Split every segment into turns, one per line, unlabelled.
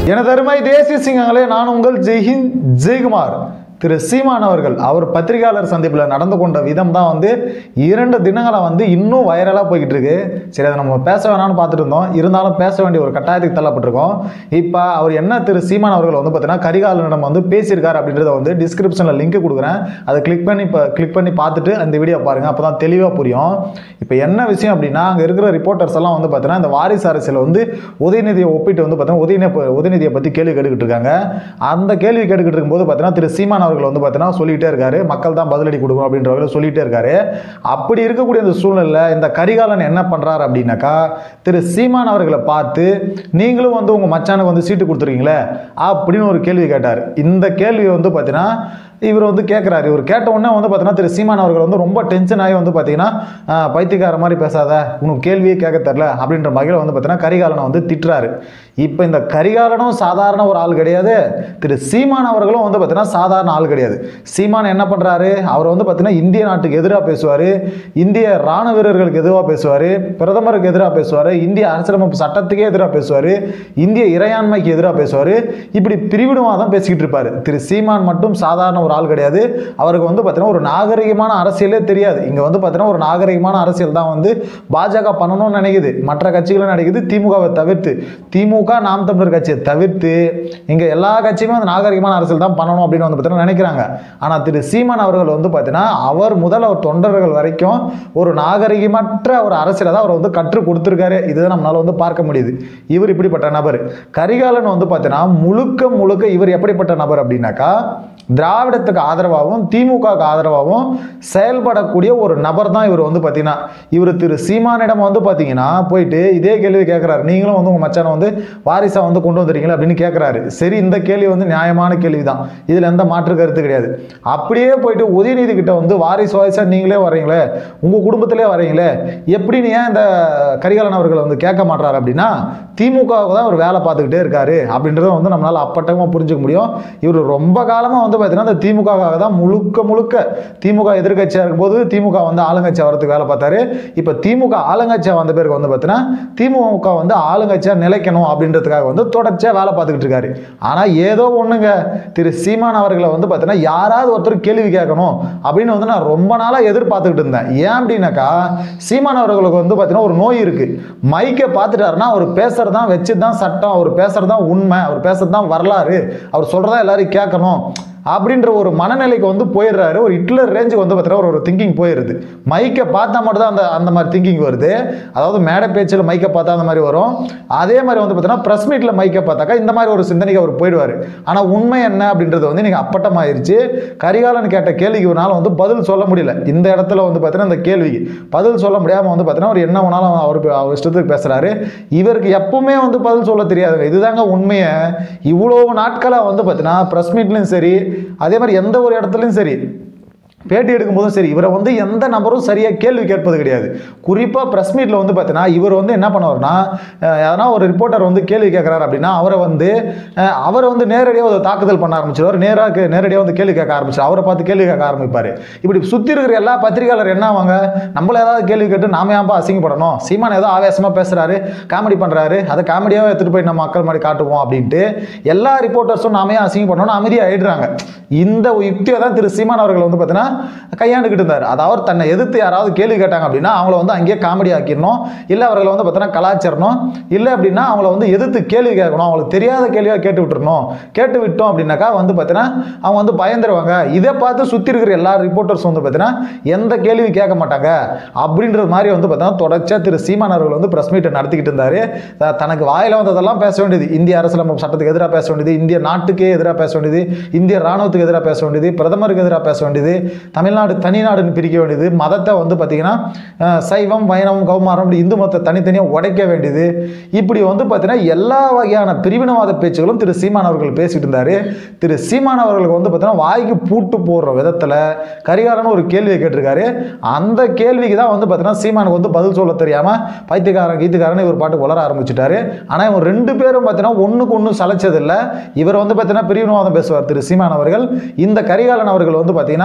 எனது அருமை தேசிய சிங்கங்களே நான் உங்கள் ஜெய்ஹிந்த் ஜெய்குமார் திரு சீமான் அவர்கள் அவர் பத்திரிகையாளர் சந்திப்பில் நடந்து கொண்ட விதம் தான் வந்து இரண்டு தினங்களாக வந்து இன்னும் வைரலாக போய்கிட்டு இருக்கு சரி அதை நம்ம பேச வேணாம்னு பார்த்துட்டு இருந்தோம் இருந்தாலும் பேச வேண்டிய ஒரு கட்டாயத்துக்கு தள்ளப்பட்டிருக்கோம் இப்போ அவர் என்ன திரு சீமான் அவர்கள் வந்து பார்த்தீங்கன்னா கரிகாலனிடம் வந்து பேசியிருக்காரு அப்படின்றத வந்து டிஸ்கிரிப்ஷனில் லிங்க் கொடுக்குறேன் அதை கிளிக் பண்ணி இப்போ கிளிக் பண்ணி பார்த்துட்டு அந்த வீடியோ பாருங்கள் அப்போ தான் தெளிவாக புரியும் இப்போ என்ன விஷயம் அப்படின்னா அங்கே இருக்கிற ரிப்போர்ட்டர்ஸ் எல்லாம் வந்து பார்த்தீங்கன்னா இந்த வாரிசு அரசியல் வந்து உதயநிதியை ஒப்பிட்டு வந்து பார்த்தீங்கன்னா உதயநிதி உதயநிதியை பற்றி கேள்வி கேட்டுக்கிட்டு இருக்காங்க அந்த கேள்வி கேட்டுக்கிட்டு இருக்கும்போது பார்த்தீங்கன்னா திரு சீமான் அவர்கள் வந்து பார்த்தீங்கன்னா சொல்லிட்டே இருக்காரு மக்கள் தான் பதிலடி கொடுக்கணும் அப்படின்ற வகையில் சொல்லிட்டே இருக்காரு அப்படி இருக்கக்கூடிய இந்த சூழ்நிலை இந்த கரிகாலன் என்ன பண்ணுறாரு அப்படின்னாக்கா திரு சீமான் அவர்களை பார்த்து நீங்களும் வந்து உங்கள் மச்சானுக்கு வந்து சீட்டு கொடுத்துருக்கீங்களே அப்படின்னு ஒரு கேள்வி கேட்டார் இந்த கேள்வி வந்து பார்த்தீங்கன்னா இவர் வந்து கேட்குறாரு இவர் கேட்ட உடனே வந்து பார்த்தீங்கன்னா திரு சீமான் அவர்கள் வந்து ரொம்ப டென்ஷன் ஆகி வந்து பார்த்தீங்கன்னா ஆஹ், பைத்தியக்கார மாதிரி பேசாத உனக்கு கேள்வியே கேட்க தெரில அப்படின்ற வகையில் வந்து பார்த்தீங்கன்னா கரிகாலனை வந்து திட்டுறாரு இப்போ இந்த கரிகாலனும் சாதாரண ஒரு ஆள் கிடையாது திரு சீமான் அவர்களும் வந்து பார்த்தீங்கன்னா சாதாரண ஆள் கிடையாது சீமான் என்ன பண்ணுறாரு அவர் வந்து பார்த்தீங்கன்னா இந்திய நாட்டுக்கு எதிராக பேசுவார் இந்திய ராணுவ வீரர்களுக்கு எதிராக பேசுவார் பிரதமருக்கு எதிராக பேசுவார் இந்திய அரசியலமைப்பு சட்டத்துக்கே எதிராக பேசுவார் இந்திய இறையாண்மைக்கு எதிராக பேசுவார் இப்படி பிரிவினவாதம் பேசிக்கிட்டு இருப்பார் திரு சீமான் மட்டும் சாதாரண ஒரு ஆள் கிடையாது அவருக்கு வந்து பார்த்தீங்கன்னா ஒரு நாகரிகமான அரசியலே தெரியாது இங்கே வந்து பார்த்தீங்கன்னா ஒரு நாகரிகமான அரசியல் தான் வந்து பாஜக பண்ணணும்னு நினைக்குது மற்ற கட்சிகளும் நினைக்குது திமுகவை தவிர்த்து திமுக நாம் தமிழர் கட்சியை தவிர்த்து இங்கே எல்லா கட்சியுமே அந்த நாகரிகமான அரசியல் தான் பண்ணணும் அப்படின்னு வந்து பார்த்தீங்கன்னா நினைக்கிறாங்க ஆனால் திரு சீமான் அவர்கள் வந்து பார்த்தீங்கன்னா அவர் முதல் அவர் தொண்டர்கள் வரைக்கும் ஒரு நாகரிகமற்ற ஒரு அரசியலை தான் அவர் வந்து கற்றுக் கொடுத்துருக்காரு இதுதான் நம்மளால வந்து பார்க்க முடியுது இவர் இப்படிப்பட்ட நபர் கரிகாலன் வந்து பார்த்தீங்கன்னா முழுக்க முழுக்க இவர் எப்படிப்பட்ட நபர் அப்படின்னாக்கா திராவிடத்துக்கு ஆதரவாகவும் திமுகவுக்கு ஆதரவாகவும் செயல்படக்கூடிய ஒரு நபர் தான் இவர் வந்து பார்த்தீங்கன்னா இவர் திரு சீமானிடம் வந்து பார்த்தீங்கன்னா போயிட்டு இதே கேள்வி கேட்குறாரு நீங்களும் வந்து உங்கள் மச்சானை வந்து வாரிசா வந்து கொண்டு வந்துறீங்களா அப்படின்னு கேட்குறாரு சரி இந்த கேள்வி வந்து நியாயமான கேள்வி தான் இதில் எந்த மாற்று கருத்து கிடையாது அப்படியே போயிட்டு உதயநிதி கிட்ட வந்து வாரிசு வாரிசா நீங்களே வர்றீங்களே உங்கள் குடும்பத்திலே வர்றீங்களே எப்படி நீ ஏன் இந்த கரிகாலன் அவர்களை வந்து கேட்க மாட்டாரு அப்படின்னா திமுகவுக்கு தான் அவர் வேலை பார்த்துக்கிட்டே இருக்காரு அப்படின்றத வந்து நம்மளால் அப்பட்டமாக புரிஞ்சுக்க முடியும் இவர் ரொம்ப காலமாக வந்து பார்த்தீங்கன்னா இந்த திமுகவுக்காக தான் முழுக்க முழுக்க திமுக எதிர்க்கட்சியாக இருக்கும்போது திமுக வந்து ஆளுங்கட்சியாக வரதுக்கு வேலை பார்த்தாரு இப்போ திமுக ஆளுங்கட்சியாக வந்த பேருக்கு வந்து பார்த்தீங்கன்னா திமுக வந்து ஆளுங்கட்சியாக நிலைக்கணும் அப்படின்றதுக்காக வந்து தொடர்ச்சியாக வேலை பார்த்துக்கிட்டு இருக்காரு ஆனால் ஏதோ ஒன்றுங்க திரு சீமான் அவர்களை வந்து பார்த்தீங்கன்னா யாராவது ஒருத்தர் கேள்வி கேட்கணும் அப்படின்னு வந்து நான் ரொம்ப நாளாக எதிர்பார்த்துக்கிட்டு இருந்தேன் ஏன் அப்படின்னாக்கா சீமான் அவர்களுக்கு வந்து பார்த்தீங்கன்னா ஒரு நோய் இருக்குது மைக்கை பார்த்துட்டாருன்னா அவர் பேசுறது தான் வச்சு தான் சட்டம் அவர் பேசுறது தான் உண்மை அவர் பேசுறது தான் வரலாறு அவர் சொல்கிறதா எல்லாரும் கேட்கணும் அப்படின்ற ஒரு மனநிலைக்கு வந்து போயிடுறாரு ஒரு ஹிட்லர் ரேஞ்சுக்கு வந்து பார்த்தீங்கன்னா ஒரு ஒரு திங்கிங் போயிடுது மைக்கை பார்த்தா மட்டும் தான் அந்த அந்த மாதிரி திங்கிங் வருது அதாவது மேடை பேச்சில் மைக்கை பார்த்தா அந்த மாதிரி வரும் அதே மாதிரி வந்து பார்த்தீங்கன்னா ப்ரெஸ் மீட்டில் மைக்கை பார்த்தாக்கா இந்த மாதிரி ஒரு சிந்தனைக்கு அவர் போயிடுவார் ஆனால் உண்மை என்ன அப்படின்றது வந்து நீங்கள் அப்பட்டமாயிருச்சு கரிகாலன் கேட்ட கேள்விக்கு இவரால் வந்து பதில் சொல்ல முடியல இந்த இடத்துல வந்து பார்த்தீங்கன்னா இந்த கேள்விக்கு பதில் சொல்ல முடியாமல் வந்து பார்த்தீங்கன்னா அவர் என்ன வேணாலும் அவர் பே- அவர் இஷ்டத்துக்கு பேசுகிறாரு இவருக்கு எப்பவுமே வந்து பதில் சொல்ல தெரியாதுங்க இதுதாங்க உண்மையை இவ்வளோ நாட்களாக வந்து பார்த்தீங்கன்னா ப்ரெஸ் மீட்லையும் சரி அதே மாதிரி எந்த ஒரு இடத்துலையும் சரி பேட்டி எடுக்கும்போதும் சரி இவரை வந்து எந்த நபரும் சரியாக கேள்வி கேட்பது கிடையாது குறிப்பாக ப்ரெஸ் மீட்டில் வந்து பார்த்தீங்கன்னா இவர் வந்து என்ன பண்ணுவார்னா அஹ், எதனா ஒரு ரிப்போர்ட்டர் வந்து கேள்வி கேட்குறாரு அப்படின்னா அவரை வந்து அஹ், அவரை வந்து நேரடியாக ஒரு தாக்குதல் பண்ண ஆரம்பிச்சிருவார் நேராக நேரடியாக வந்து கேள்வி கேட்க ஆரம்பிச்சு அவரை பார்த்து கேள்வி கேட்க ஆரம்பிப்பார் இப்படி சுற்றி இருக்கிற எல்லா பத்திரிகையாளர் என்ன ஆவாங்க நம்மள ஏதாவது கேள்வி கேட்டு நாம ஏன்பா அசிங்கப்படணும் சீமான் ஏதோ ஆவேசமாக பேசுகிறாரு காமெடி பண்ணுறாரு அதை காமெடியாக எடுத்துகிட்டு போய் நம்ம மக்கள் மாதிரி காட்டுவோம் அப்படின்ட்டு எல்லா ரிப்போர்ட்டர்ஸும் நாம ஏன் அசிங்கப்படணும்னு அமைதியாக ஆயிடுறாங்க இந்த யுக்தியை தான் திரு சீமான் அவர்கள் வந்து பார்த்தீங்கன்னா கையாண்டுக்கிட்டு இருந்தார் அதாவது தன்னை எதிர்த்து யாராவது கேள்வி கேட்டாங்க அப்படின்னா அவங்கள வந்து அங்கேயே காமெடி ஆக்கிடணும் இல்லை அவர்களை வந்து பார்த்தீங்கன்னா கலாச்சாரணும் இல்லை அப்படின்னா அவங்கள வந்து எதிர்த்து கேள்வி கேட்கணும் அவங்களுக்கு தெரியாத கேள்வியாக கேட்டு விட்டுறணும் கேட்டு விட்டோம் அப்படின்னாக்கா வந்து பார்த்தீங்கன்னா அவங்க வந்து பயந்துருவாங்க இதை பார்த்து சுற்றி இருக்கிற எல்லா ரிப்போர்ட்டர்ஸ் வந்து பார்த்தீங்கன்னா எந்த கேள்வி கேட்க மாட்டாங்க அப்படின்றது மாதிரி வந்து பார்த்தீங்கன்னா தொடர்ச்சியாக திரு சீமான் அவர்கள் வந்து ப்ரெஸ் மீட்டை நடத்திக்கிட்டு இருந்தார் த- தனக்கு வாயில வந்ததெல்லாம் பேச வேண்டியது இந்திய அரசியலமைப்பு சட்டத்துக்கு எதிராக பேச வேண்டியது இந்திய நாட்டுக்கே எதிராக பேச வேண்டியது இந்திய ராணுவத்துக்கு எதிராக பேச வேண்டியது பிரதமருக்கு எதிராக பேச வேண்டியது தமிழ்நாடு தனிநாடுன்னு பிரிக்க வேண்டியது மதத்தை வந்து பார்த்தீங்கன்னா அஹ், சைவம் வைணவம் கௌமாரம் இப்படி இந்து மதத்தை தனித்தனியாக உடைக்க வேண்டியது இப்படி வந்து பார்த்தீங்கன்னா எல்லா வகையான பிரிவினவாத பேச்சுகளும் திரு சீமான் அவர்கள் பேசிட்டு இருந்தார் திரு சீமான் அவர்களுக்கு வந்து பார்த்தீங்கன்னா வாய்க்கு பூட்டு போடுற விதத்தில் கரிகாலன்னு ஒரு கேள்வியை கேட்டிருக்காரு அந்த கேள்விக்கு தான் வந்து பார்த்தீங்கன்னா சீமானுக்கு வந்து பதில் சொல்ல தெரியாமல் பைத்தியக்காரன் கீத்துக்காரன் இவர் பாட்டு வளர ஆரம்பிச்சிட்டாரு ஆனால் இவங்க ரெண்டு பேரும் பார்த்தீங்கன்னா ஒன்றுக்கு ஒன்று சளைச்சதில்லை இவர் வந்து பார்த்தீங்கன்னா பிரிவினவாதம் பேசுவார் திரு சீமான் அவர்கள் இந்த கரிகாலன் அவர்கள் வந்து பார்த்தீங்கன்னா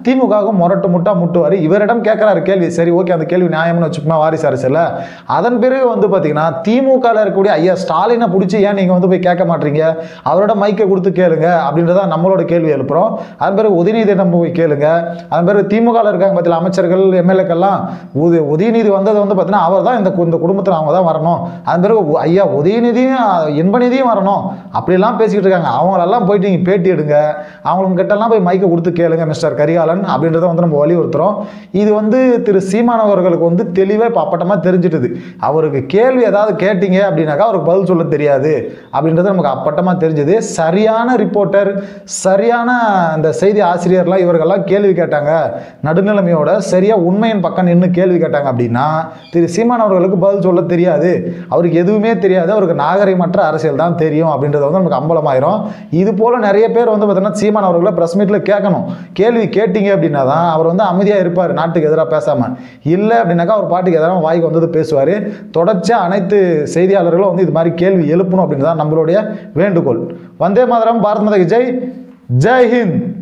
திமுகவுக்கு முரட்டு முட்டா முட்டுவார் இவரிடம் கேட்குறாரு கேள்வி சரி ஓகே அந்த கேள்வி நியாயம்னு வச்சுக்கோமா வாரிசு அரசியல் அதன் பிறகு வந்து பார்த்தீங்கன்னா திமுகவில் இருக்கக்கூடிய ஐயா ஸ்டாலினை பிடிச்சி ஏன் நீங்கள் வந்து போய் கேட்க மாட்டீங்க அவரோட மைக்கை கொடுத்து கேளுங்க அப்படின்றத நம்மளோட கேள்வி எழுப்புறோம் அதன் பிறகு உதயநிதியிடம் போய் கேளுங்க அதன் பிறகு திமுகவில் இருக்காங்க பார்த்தீங்களா அமைச்சர்கள் எம்எல்ஏக்கெல்லாம் உத உதயநிதி வந்தது வந்து பார்த்தீங்கன்னா அவர் தான் இந்த கு- இந்த குடும்பத்தில் அவங்க தான் வரணும் அதன் பிறகு உ- ஐயா உதயநிதியும் இன்பநிதியும் வரணும் அப்படிலாம் பேசிக்கிட்டு இருக்காங்க அவங்களெல்லாம் போயிட்டு நீங்கள் பேட்டி எடுங்க அவங்க கிட்டலாம் போய் மைக்கை கொடுத்து கேளுங்க மிஸ்டர் கரிகாலன் அப்படின்றத வந்து நம்ம வலியுறுத்துறோம் இது வந்து திரு சீமான் அவர்களுக்கு வந்து தெளிவாக இப்போ அப்பட்டமாக தெரிஞ்சிட்டுது அவருக்கு கேள்வி ஏதாவது கேட்டீங்க அப்படின்னாக்கா அவருக்கு பதில் சொல்ல தெரியாது அப்படின்றது நமக்கு அப்பட்டமாக தெரிஞ்சது சரியான ரிப்போர்ட்டர் சரியான இந்த செய்தி ஆசிரியர்லாம் இவர்கள்லாம் கேள்வி கேட்டாங்க நடுநிலைமையோட சரியாக உண்மையின் பக்கம் நின்று கேள்வி கேட்டாங்க அப்படின்னா திரு சீமான் அவர்களுக்கு பதில் சொல்ல தெரியாது அவருக்கு எதுவுமே தெரியாது அவருக்கு நாகரிகமற்ற அரசியல் தான் தெரியும் அப்படின்றது வந்து நமக்கு அம்பலமாயிரும் இது போல் நிறைய பேர் வந்து பார்த்தீங்கன்னா சீமான் அவர்களை ப்ரெஸ் மீட்டில் கேட்கணும் கேள்வி கேட்டீங்க அப்படின்னா தான் அவர் வந்து அமைதியாக இருப்பார் நாட்டுக்கு எதிராக பேசாமல் இல்லை அப்படின்னாக்கா அவர் பாட்டுக்கு எதிராக வாய்க்கு வந்தது பேசுவார் தொடர்ச்சியாக அனைத்து செய்தியாளர்களும் வந்து இது மாதிரி கேள்வி எழுப்பணும் அப்படின்னு தான் நம்மளுடைய வேண்டுகோள் வந்தே மாதரம் பாரத் மாதா கி ஜெய் ஜெய் ஹிந்த்